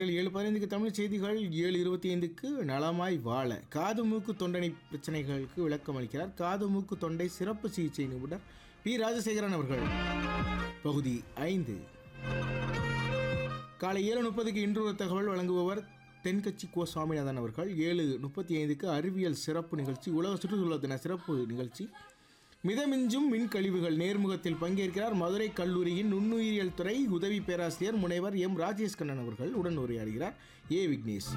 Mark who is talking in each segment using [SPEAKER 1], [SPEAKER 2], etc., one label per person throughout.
[SPEAKER 1] ஏழு பதினைந்துக்கு தமிழ் செய்திகள் ஏழு இருபத்தி ஐந்துக்கு நலமாய் வாழ காது மூக்கு தொண்டனை பிரச்சனைகளுக்கு விளக்கம் அளிக்கிறார் காது மூக்கு தொண்டை சிறப்பு சிகிச்சை நிபுணர் பி ராஜசேகரன் அவர்கள் பகுதி ஐந்து காலை ஏழு முப்பதுக்கு இன்று ஒரு தகவல் வழங்குபவர் தென்கட்சி கோ சுவாமிநாதன் அவர்கள் ஏழு முப்பத்தி ஐந்துக்கு அறிவியல் சிறப்பு நிகழ்ச்சி உலக சுற்றுச்சூழல் தின சிறப்பு நிகழ்ச்சி மிதமிஞ்சும் மின் கழிவுகள் நேர்முகத்தில் பங்கேற்கிறார் மதுரை கல்லூரியின் நுண்ணுயிரியல் துறை உதவி பேராசிரியர் முனைவர் எம் ராஜேஷ் கண்ணன் அவர்கள் உடன் உரையாடுகிறார் ஏ விக்னேஷ்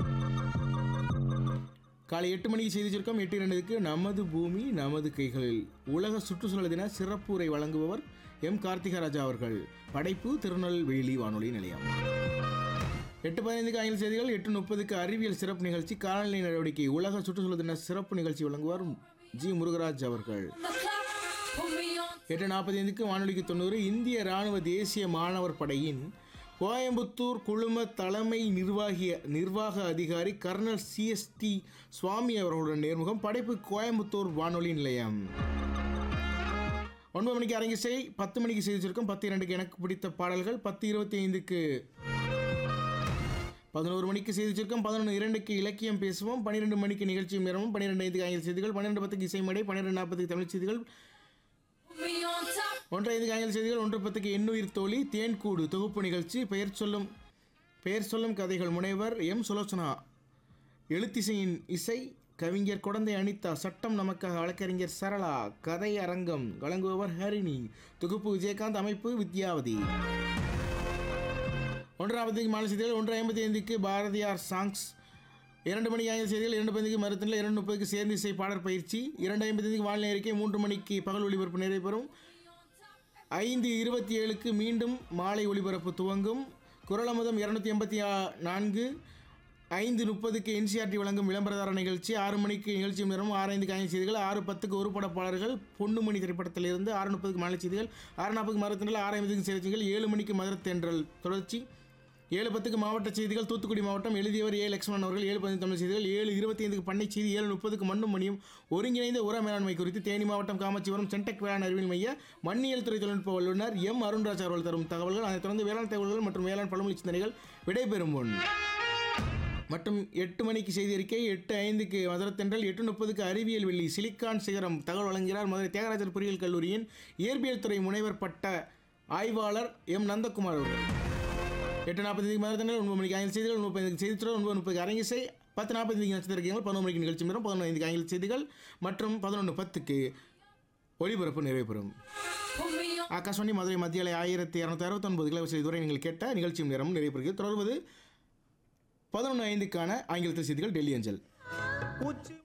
[SPEAKER 1] காலை எட்டு மணிக்கு செய்தி சுருக்கம் எட்டு இரண்டுக்கு நமது பூமி நமது கைகளில் உலக சுற்றுச்சூழல் தின சிறப்பு உரை வழங்குபவர் எம் கார்த்திகராஜா அவர்கள் படைப்பு திருநெல்வேலி வானொலி நிலையம் எட்டு பதினைந்துக்கு ஆங்கில செய்திகள் எட்டு முப்பதுக்கு அறிவியல் சிறப்பு நிகழ்ச்சி காலநிலை நடவடிக்கை உலக சுற்றுச்சூழல் தின சிறப்பு நிகழ்ச்சி வழங்குவார் ஜி முருகராஜ் அவர்கள் எட்டு நாற்பத்தைந்துக்கு வானொலிக்கு தொண்ணூறு இந்திய ராணுவ தேசிய மாணவர் படையின் கோயம்புத்தூர் குழும தலைமை நிர்வாகிய நிர்வாக அதிகாரி கர்னல் சிஎஸ்டி சுவாமி அவர்களுடன் நேர்முகம் படைப்பு கோயம்புத்தூர் வானொலி நிலையம் ஒன்பது மணிக்கு அரங்கிசை பத்து மணிக்கு செய்தி சுருக்கம் பத்து இரண்டுக்கு எனக்கு பிடித்த பாடல்கள் பத்து இருபத்தி ஐந்துக்கு பதினோரு மணிக்கு செய்தி சுருக்கம் பதினொன்று இரண்டுக்கு இலக்கியம் பேசுவோம் பன்னிரெண்டு மணிக்கு நிகழ்ச்சியும் நேரமும் பன்னிரெண்டு ஐந்துக்கு ஆங்கில செய்திகள் பன்னிரெண்டு பத்துக்கு இசைமடை பன்னிரெண்டு நாற்பதுக்கு தமிழ் செய்திகள் ஒன்றை ஐந்துக்கு ஆங்கில செய்திகள் ஒன்று பத்துக்கு எண்ணுயிர் தோழி தேன்கூடு தொகுப்பு நிகழ்ச்சி பெயர் சொல்லும் பெயர் சொல்லும் கதைகள் முனைவர் எம் சுலோச்சனா எழுத்திசையின் இசை கவிஞர் குடந்தை அனிதா சட்டம் நமக்காக வழக்கறிஞர் சரளா கதை அரங்கம் வழங்குபவர் ஹரிணி தொகுப்பு விஜயகாந்த் அமைப்பு வித்யாவதி ஒன்றாவது மாலை செய்திகள் ஒன்று ஐம்பத்தி ஐந்துக்கு பாரதியார் சாங்ஸ் இரண்டு மணிக்கு ஆங்கில செய்திகள் இரண்டு பதினைக்கு மருத்துவத்தில் இரண்டு முப்பதுக்கு சேர்ந்து இசை பாடற் பயிற்சி இரண்டு ஐம்பத்தைந்துக்கு வானிலை அறிக்கை மூன்று மணிக்கு பகல் ஒளிபரப்பு நிறைவேறும் ஐந்து இருபத்தி ஏழுக்கு மீண்டும் மாலை ஒளிபரப்பு துவங்கும் குரலமுதம் இரநூத்தி எண்பத்தி நான்கு ஐந்து முப்பதுக்கு என்சிஆர்டி வழங்கும் விளம்பரதார நிகழ்ச்சி ஆறு மணிக்கு நிகழ்ச்சி நேரம் ஆறு ஐந்துக்கு ஐந்து செய்திகள் ஆறு பத்துக்கு ஒரு படப்பாளர்கள் பொன்னுமணி திரைப்படத்திலிருந்து ஆறு முப்பதுக்கு மாலை செய்திகள் ஆறு நாற்பதுக்கு மரத்தென்றல் ஆறு ஐம்பதுக்கு செய்திகள் ஏழு மணிக்கு மதுரை தென்றல் தொடர்ச்சி ஏழு பத்துக்கு மாவட்ட செய்திகள் தூத்துக்குடி மாவட்டம் எழுதியவர் ஏ லட்சுமணன் அவர்கள் ஏழு பதினைந்து தமிழ் செய்திகள் ஏழு இருபத்தி ஐந்துக்கு பண்ணை செய்தி ஏழு முப்பதுக்கு மண்ணும் மணியும் ஒருங்கிணைந்த உர மேலாண்மை குறித்து தேனி மாவட்டம் காமாட்சிபுரம் சென்டெக் வேளாண் அறிவியல் மைய மண்ணியல் துறை தொழில்நுட்ப வல்லுநர் எம் அருண்ராஜ் அவர்கள் தரும் தகவல்கள் அதைத் தொடர்ந்து வேளாண் தகவல்கள் மற்றும் வேளாண் பழமொழி சிந்தனைகள் விடைபெறும் முன் மற்றும் எட்டு மணிக்கு செய்தி அறிக்கை எட்டு ஐந்துக்கு மதுரத்தென்றல் எட்டு முப்பதுக்கு அறிவியல் வெள்ளி சிலிக்கான் சிகரம் தகவல் வழங்குகிறார் மதுரை தியாகராஜர் பொறியியல் கல்லூரியின் இயற்பியல் துறை முனைவர் பட்ட ஆய்வாளர் எம் நந்தகுமார் அவர்கள் எட்டு நாற்பத்தி மதுரத்தென்றல் ஒன்பது மணிக்கு ஆங்கில செய்திகள் ஒன்பது பதினைந்து செய்தித்துறை ஒன்பது முப்பதுக்கு அரங்கிசை பத்து நாற்பத்தி நட்சத்திரங்கள் பதினொன்று மணிக்கு நிகழ்ச்சி நேரம் பதினொன்று ஐந்துக்கு ஆங்கில செய்திகள் மற்றும் பதினொன்று பத்துக்கு ஒளிபரப்பு நிறைவு பெறும் ஆகாஷவாணி மதுரை மத்திய அலை ஆயிரத்தி இரநூத்தி அறுபத்தொன்பது கிலோமீட்டர் இதுவரை நீங்கள் கேட்ட நிகழ்ச்சியும் நேரமும் நிறைவு பெறுகிறது தொடர்வது பதினொன்று ஐந்துக்கான ஆங்கிலத்தில் செய்திகள் டெல்லி அஞ்சல்
[SPEAKER 2] உச்சி